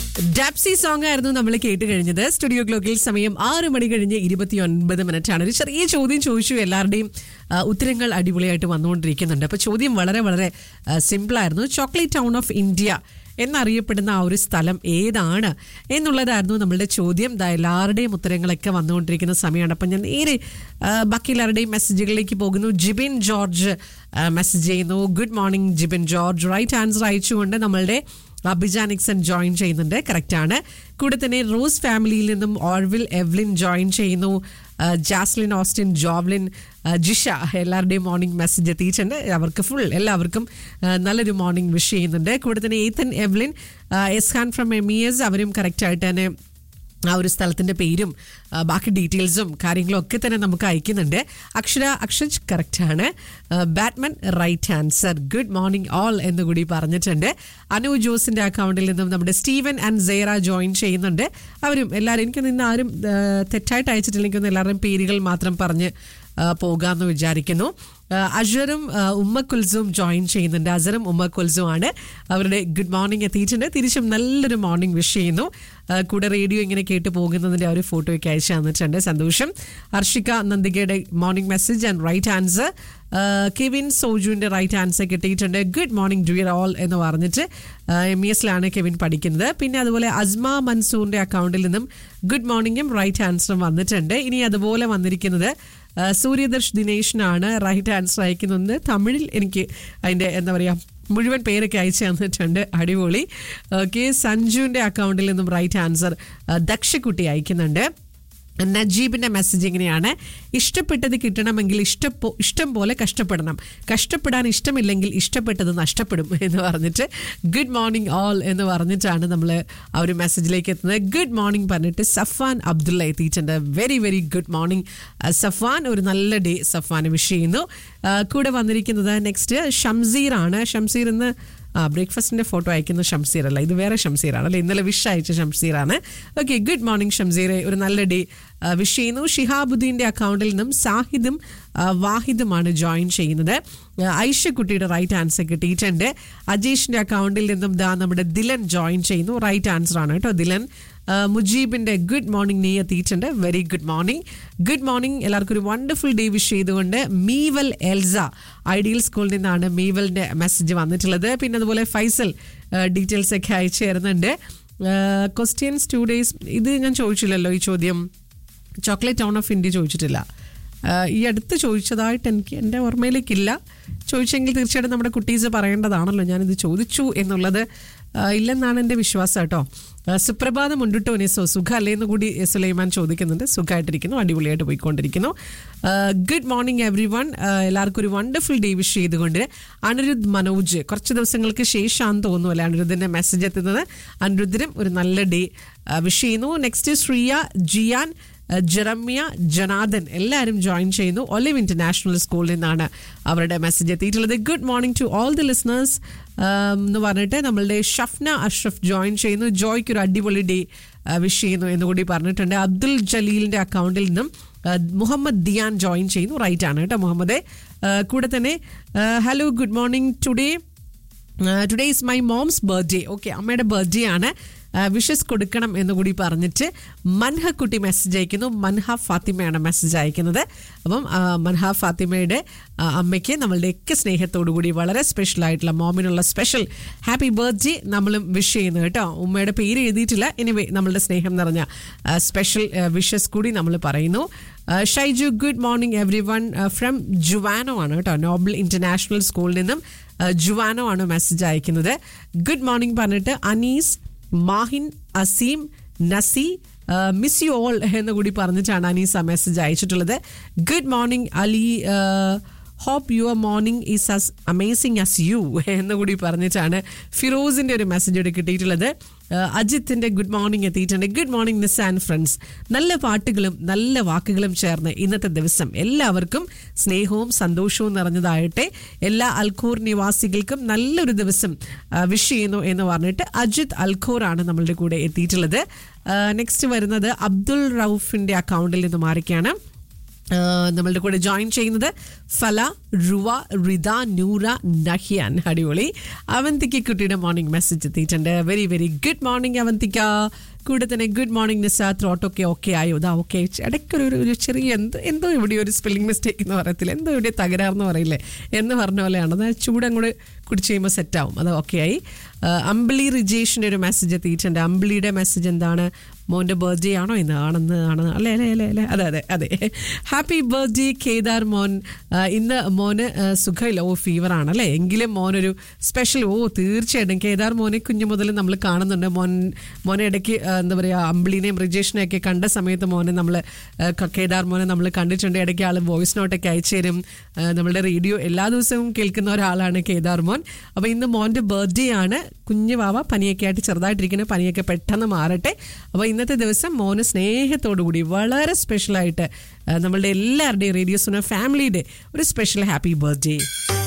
ഡാപ്സി song ആയിരുന്നു നമ്മൾ കേട്ട് കഴിഞ്ഞത് സ്റ്റുഡിയോ ക്ലോക്കിൽ സമയം ആറ് മണി കഴിഞ്ഞ് ഇരുപത്തി ഒൻപത് മിനിറ്റ് ആണ് ഒരു ചെറിയ ചോദ്യം ചോദിച്ചു എല്ലാവരുടെയും ആ, ഉത്തരങ്ങൾ അടിപൊളിയായിട്ട് വന്നുകൊണ്ടിരിക്കുന്നുണ്ട് അപ്പോൾ ചോദ്യം വളരെ വളരെ സിമ്പിൾ ആയിരുന്നു ചോക്ലേറ്റ് ടൗൺ ഓഫ് ഇന്ത്യ എന്നറിയപ്പെടുന്ന ആ ഒരു സ്ഥലം ഏതാണ് എന്നുള്ളതായിരുന്നു നമ്മളുടെ ചോദ്യം ദാ എല്ലാവരുടെയും ഉത്തരങ്ങളൊക്കെ വന്നുകൊണ്ടിരിക്കുന്ന സമയമാണ് അപ്പം ഞാൻ നേരെ ആ, ബാക്കി എല്ലാവരുടെയും മെസ്സേജുകളിലേക്ക് പോകുന്നു ജിബിൻ ജോർജ് മെസ്സേജ് ചെയ്യുന്നു good morning Jibin George right answer അയച്ചുകൊണ്ട് നമ്മളുടെ അഭിജാനിക്സൺ ജോയിൻ ചെയ്യുന്നുണ്ട് കറക്റ്റ് ആണ് കൂടെ തന്നെ റോസ് ഫാമിലിയിൽ നിന്നും ഓർവിൽ എവ്ലിൻ ജോയിൻ ചെയ്യുന്നു ആ, ജാസ്ലിൻ ഓസ്റ്റിൻ ജോവ്ലിൻ ആ, ജിഷ എല്ലാവരുടെയും മോർണിംഗ് മെസ്സേജ് എത്തിയിട്ടുണ്ട് അവർക്ക് ഫുൾ എല്ലാവർക്കും ആ, നല്ലൊരു മോർണിംഗ് വിഷ് ചെയ്യുന്നുണ്ട് കൂടെ തന്നെ ഏത്തൻ എവ്ലിൻ ആ, S Khan from M E S അവരും കറക്റ്റായിട്ട് തന്നെ ആ ഒരു സ്ഥലത്തിന്റെ പേരും ആ, ബാക്കി ഡീറ്റെയിൽസും കാര്യങ്ങളും ഒക്കെ തന്നെ നമുക്ക് അയക്കുന്നുണ്ട് അക്ഷര അക്ഷജ് കറക്റ്റ് ആണ് Batman right answer good morning all എന്ന് കൂടി പറഞ്ഞിട്ടുണ്ട് അനു ജോസിന്റെ അക്കൗണ്ടിൽ നിന്നും നമ്മുടെ സ്റ്റീവൻ ആൻഡ് സെയ്റ ജോയിൻ ചെയ്യുന്നുണ്ട് അവരും എല്ലാവരും എനിക്കൊന്നും ഇന്ന് ആരും ആ, തെറ്റായിട്ട് അയച്ചിട്ടില്ലെങ്കിൽ ഒന്ന് എല്ലാവരുടെയും പേരുകൾ മാത്രം പറഞ്ഞ് ആ, പോകാമെന്ന് വിചാരിക്കുന്നു ആ, അജറും ആ, ഉമ്മ കുൽസും ജോയിൻ ചെയ്യുന്നുണ്ട് അസറും ഉമ്മ കുൽസും ആണ് അവരുടെ ഗുഡ് മോർണിംഗ് എത്തിയിട്ടുണ്ട് തിരിച്ചും നല്ലൊരു മോർണിംഗ് വിഷ് ചെയ്യുന്നു ആ, കൂടെ റേഡിയോ ഇങ്ങനെ കേട്ട് പോകുന്നതിന്റെ ആ ഒരു ഫോട്ടോയൊക്കെ അയച്ചു തന്നിട്ടുണ്ട് സന്തോഷം ഹർഷിക നന്ദികയുടെ morning message and right answer Kevin സോജുവിന്റെ റൈറ്റ് ആൻസർ കിട്ടിയിട്ടുണ്ട് ഗുഡ് മോർണിംഗ് ഡിയർ ഓൾ എന്ന് പറഞ്ഞിട്ട് എം ഇ എസിലാണ് കെവിൻ പഠിക്കുന്നത് പിന്നെ അതുപോലെ അസ്മ മൻസൂറിന്റെ അക്കൗണ്ടിൽ നിന്നും ഗുഡ് മോർണിംഗും റൈറ്റ് ആൻസറും വന്നിട്ടുണ്ട് ഇനി അതുപോലെ വന്നിരിക്കുന്നത് ആ, സൂര്യദർശ് ദിനേശിനാണ് റൈറ്റ് ആൻസർ അയക്കുന്നത് തമിഴിൽ എനിക്ക് അതിൻ്റെ എന്താ പറയുക മുഴുവൻ പേരൊക്കെ അയച്ചു തന്നിട്ടുണ്ട് അടിപൊളി ഓക്കെ സഞ്ജുവിൻ്റെ അക്കൗണ്ടിൽ നിന്നും റൈറ്റ് ആൻസർ ആ, ദക്ഷക്കുട്ടി അയക്കുന്നുണ്ട് നജീബിന്റെ മെസ്സേജ് ഇങ്ങനെയാണ് ഇഷ്ടപ്പെട്ടത് കിട്ടണമെങ്കിൽ ഇഷ്ടപ്പോ ഇഷ്ടം പോലെ കഷ്ടപ്പെടണം കഷ്ടപ്പെടാൻ ഇഷ്ടമില്ലെങ്കിൽ ഇഷ്ടപ്പെട്ടത് നഷ്ടപ്പെടും എന്ന് പറഞ്ഞിട്ട് ഗുഡ് മോർണിംഗ് ഓൾ എന്ന് പറഞ്ഞിട്ടാണ് നമ്മൾ ആ ഒരു മെസ്സേജിലേക്ക് എത്തുന്നത് ഗുഡ് മോർണിംഗ് പറഞ്ഞിട്ട് സഫാൻ അബ്ദുള്ള എത്തിയിട്ടുണ്ട് very very good morning Safan ഒരു നല്ല ഡേ സഫാൻ വിഷ് ചെയ്യുന്നു ആ, കൂടെ വന്നിരിക്കുന്നത് നെക്സ്റ്റ് ഷംസീർ ആണ് ഷംസീർ ഇന്ന് ആ ബ്രേക്ക്ഫാസ്റ്റിന്റെ ഫോട്ടോ അയക്കുന്ന ഷംസീർ അല്ല ഇത് വേറെ ഷംസീറാണ് അല്ലെ ഇന്നലെ വിഷ് അയച്ച ഷംസീറാണ് ഓക്കെ ഗുഡ് മോർണിംഗ് ഷംസീറെ ഒരു നല്ല ഡേ വിഷ് ചെയ്യുന്നു ഷിഹാബുദ്ദീന്റെ അക്കൗണ്ടിൽ നിന്നും സാഹിദും ആ, വാഹിദുമാണ് ജോയിൻ ചെയ്യുന്നത് ആ, ഐഷക്കുട്ടിയുടെ റൈറ്റ് ആൻസർ കിട്ടിയിട്ടുണ്ട് അജീഷിന്റെ അക്കൗണ്ടിൽ നിന്നും ദാ നമ്മുടെ ദിലൻ ജോയിൻ ചെയ്യുന്നു റൈറ്റ് ആൻസർ ആണ് കേട്ടോ ദിലൻ ആ, മുജീബിന്റെ ഗുഡ് മോർണിംഗ് നീ എത്തിയിട്ടുണ്ട് very good morning good morning എല്ലാവർക്കും ഒരു വണ്ടർഫുൾ ഡേ വിഷ് ചെയ്തുകൊണ്ട് മീവൽ എൽസ ഐഡിയൽ സ്കൂളിൽ നിന്നാണ് മീവലിന്റെ മെസ്സേജ് വന്നിട്ടുള്ളത് പിന്നെ അതുപോലെ ഫൈസൽ ഡീറ്റെയിൽസ് ഒക്കെ അയച്ചു തരുന്നുണ്ട് ക്വസ്റ്റ്യൻസ് ടു ഡേയ്സ് ഇത് ഞാൻ ചോദിച്ചില്ലല്ലോ ഈ ചോദ്യം ചോക്ലേറ്റ് ടൗൺ ഓഫ് ഇന്ത്യ ചോദിച്ചിട്ടില്ല ആ, ഈ അടുത്ത് ചോദിച്ചതായിട്ട് എനിക്ക് എൻ്റെ ഓർമ്മയിലേക്കില്ല ചോദിച്ചെങ്കിൽ തീർച്ചയായിട്ടും നമ്മുടെ കുട്ടീസ് പറയേണ്ടതാണല്ലോ ഞാനിത് ചോദിച്ചു എന്നുള്ളത് ആ, ഇല്ലെന്നാണ് എൻ്റെ വിശ്വാസം കേട്ടോ ആ, സുപ്രഭാതം ഉണ്ടിട്ടോ നെസോ സുഖ അല്ലേന്ന് കൂടി സുലൈമാൻ ചോദിക്കുന്നുണ്ട് സുഖമായിട്ടിരിക്കുന്നു അടിപൊളിയായിട്ട് പോയിക്കൊണ്ടിരിക്കുന്നു ഗുഡ് മോർണിംഗ് എവ്രി വൺ എല്ലാവർക്കും ഒരു വണ്ടർഫുൾ ഡേ വിഷ് ചെയ്തുകൊണ്ട് അനിരുദ്ധ് മനോജ് കുറച്ച് ദിവസങ്ങൾക്ക് ശേഷമാണെന്ന് തോന്നുന്നു അല്ലെ അനിരുദ്ധിൻ്റെ മെസ്സേജ് എത്തുന്നത് അനിരുദ്ധിനും ഒരു നല്ല ഡേ വിഷ് ചെയ്യുന്നു നെക്സ്റ്റ് ശ്രീയ ജിയാൻ ജെറമ്യ ജനാദൻ എല്ലാവരും ജോയിൻ ചെയ്യുന്നു ഒലിവ് ഇന്റർനാഷണൽ സ്കൂളിൽ നിന്നാണ് അവരുടെ മെസ്സേജ് എത്തിയിട്ടുള്ളത് good morning to all the listeners എന്ന് പറഞ്ഞിട്ട് നമ്മളുടെ ഷഫ്ന അഷ്റഫ് ജോയിൻ ചെയ്യുന്നു ജോയ്ക്ക് ഒരു അടിപൊളി ഡേ വിഷ് ചെയ്യുന്നു എന്ന് കൂടി പറഞ്ഞിട്ടുണ്ട് അബ്ദുൽ ജലീലിന്റെ അക്കൗണ്ടിൽ നിന്നും ആ, മുഹമ്മദ് ദിയാൻ ജോയിൻ ചെയ്യുന്നു റൈറ്റ് ആണ് കേട്ടോ മുഹമ്മദ് ആ, കൂടെ തന്നെ hello good morning today today is my mom's birthday okay അമ്മയുടെ ബർത്ത്ഡേ ആണ് വിഷസ് കൊടുക്കണം എന്ന് കൂടി പറഞ്ഞിട്ട് മൻഹക്കുട്ടി മെസ്സേജ് അയക്കുന്നു മൻഹ ഫാത്തിമയാണ് മെസ്സേജ് അയക്കുന്നത് അപ്പം ആ, മൻഹ ഫാത്തിമയുടെ ആ, അമ്മയ്ക്ക് നമ്മളുടെയൊക്കെ സ്നേഹത്തോടു കൂടി വളരെ സ്പെഷ്യൽ ആയിട്ടുള്ള മോമിനുള്ള സ്പെഷ്യൽ ഹാപ്പി ബർത്ത്ഡേ നമ്മളും വിഷ് ചെയ്യുന്നു കേട്ടോ ഉമ്മയുടെ പേര് എഴുതിയിട്ടില്ല എനിവേ നമ്മളുടെ സ്നേഹം നിറഞ്ഞ സ്പെഷ്യൽ വിഷസ് കൂടി നമ്മൾ പറയുന്നു ആ, Shaiju good morning everyone from Juano ആണ് കേട്ടോ നോബൽ ഇന്റർനാഷണൽ സ്കൂളിൽ നിന്നും ആ, ജുവാനോ ആണ് മെസ്സേജ് അയക്കുന്നത് ഗുഡ് മോർണിംഗ് പറഞ്ഞിട്ട് Anees Mahin Aseem Nasi miss you all എന്ന് കൂടി പറഞ്ഞിട്ടാണ് അനീസ് ആ മെസ്സേജ് അയച്ചിട്ടുള്ളത് good morning Ali hope your morning is as amazing as you എന്ന് കൂടി പറഞ്ഞിട്ടാണ് ഫിറോസിന്റെ ഒരു മെസ്സേജ് ഇവിടെ കിട്ടിയിട്ടുള്ളത് ആ, അജിത്തിന്റെ ഗുഡ് മോർണിംഗ് എത്തിയിട്ടുണ്ട് good morning Nis and friends നല്ല പാട്ടുകളും നല്ല വാക്കുകളും ചേർന്ന് ഇന്നത്തെ ദിവസം എല്ലാവർക്കും സ്നേഹവും സന്തോഷവും നിറഞ്ഞതായിട്ട് എല്ലാ അൽഖോർ നിവാസികൾക്കും നല്ലൊരു ദിവസം വിഷ് ചെയ്യുന്നു എന്ന് പറഞ്ഞിട്ട് അജിത് അൽഖോർ ആണ് നമ്മളുടെ കൂടെ എത്തിയിട്ടുള്ളത് നെക്സ്റ്റ് വരുന്നത് അബ്ദുൾ റൌഫിന്റെ അക്കൗണ്ടിൽ നിന്ന് മാറിക്കാണ് ആ, നമ്മളുടെ കൂടെ ജോയിൻ ചെയ്യുന്നത് ഫല റുവ റിദ നൂറ നഹിയാൻ അടിപൊളി അവന്തിക്ക് കുട്ടിയുടെ മോർണിംഗ് മെസ്സേജ് എത്തിയിട്ടുണ്ട് very very good morning Avantika കൂടെ തന്നെ ഗുഡ് മോർണിംഗ് നിസ ത്രോട്ടൊക്കെ ഓക്കെ ആയോ ഇതാ ഓക്കെ ഇടയ്ക്കൊരു ഒരു- ഒരു ചെറിയ എന്തോ എന്തോ ഇവിടെ ഒരു സ്പെല്ലിംഗ് മിസ്റ്റേക്ക് എന്ന് പറയത്തില്ല എന്തോ ഇവിടെ തകരാറെന്ന് പറയില്ലേ എന്ന് പറഞ്ഞ പോലെയാണ് അത് ചൂടങ്ങോട്ട് കുടിച്ച് കഴിയുമ്പോൾ സെറ്റാവും അത് ഓക്കെ ആയി ആ, അമ്പിളി റിജേഷിൻ്റെ ഒരു മെസ്സേജ് എത്തിയിട്ടുണ്ട് അമ്പിളിയുടെ മെസ്സേജ് എന്താണ് മോൻ്റെ ബർത്ത്ഡേ ആണോ ഇന്ന് ആണെന്ന് ആണെന്ന് അല്ലേ അല്ലേ അല്ലേ അല്ലേ അതെ അതെ അതെ ഹാപ്പി ബർത്ത്ഡേ കേദാർ മോൻ ആ, ഇന്ന് മോന് ആ, സുഖമില്ല ഓ ഫീവർ ആണല്ലേ എങ്കിലും മോനൊരു സ്പെഷ്യൽ ഓ തീർച്ചയായിട്ടും കേദാർ മോനെ കുഞ്ഞു മുതൽ നമ്മൾ കാണുന്നുണ്ട് മോൻ മോനെ ഇടയ്ക്ക് ആ, എന്താ പറയുക അമ്പിളിനെയും റിജേഷിനെയും ഒക്കെ കണ്ട സമയത്ത് മോനെ നമ്മൾ കേദാർ മോനെ നമ്മൾ കണ്ടിട്ടുണ്ട് ഇടയ്ക്ക് ആൾ വോയിസ് നോട്ടൊക്കെ അയച്ചു തരും ആ, നമ്മളുടെ റേഡിയോ എല്ലാ ദിവസവും കേൾക്കുന്ന ഒരാളാണ് കേദാർ മോൻ അപ്പോൾ ഇന്ന് മോൻ്റെ ബർത്ത്ഡേ ആണ് കുഞ്ഞു വാവ പനിയൊക്കെ ആയിട്ട് ചെറുതായിട്ടിരിക്കുന്ന പനിയൊക്കെ പെട്ടെന്ന് മാറട്ടെ അപ്പോൾ ഇന്നത്തെ ദിവസം മോന് സ്നേഹത്തോടു കൂടി വളരെ സ്പെഷ്യലായിട്ട് ആ, നമ്മളുടെ എല്ലാവരുടെയും റേഡിയോസിന് ഫാമിലിയുടെ ഒരു സ്പെഷ്യൽ ഹാപ്പി ബർത്ത്ഡേ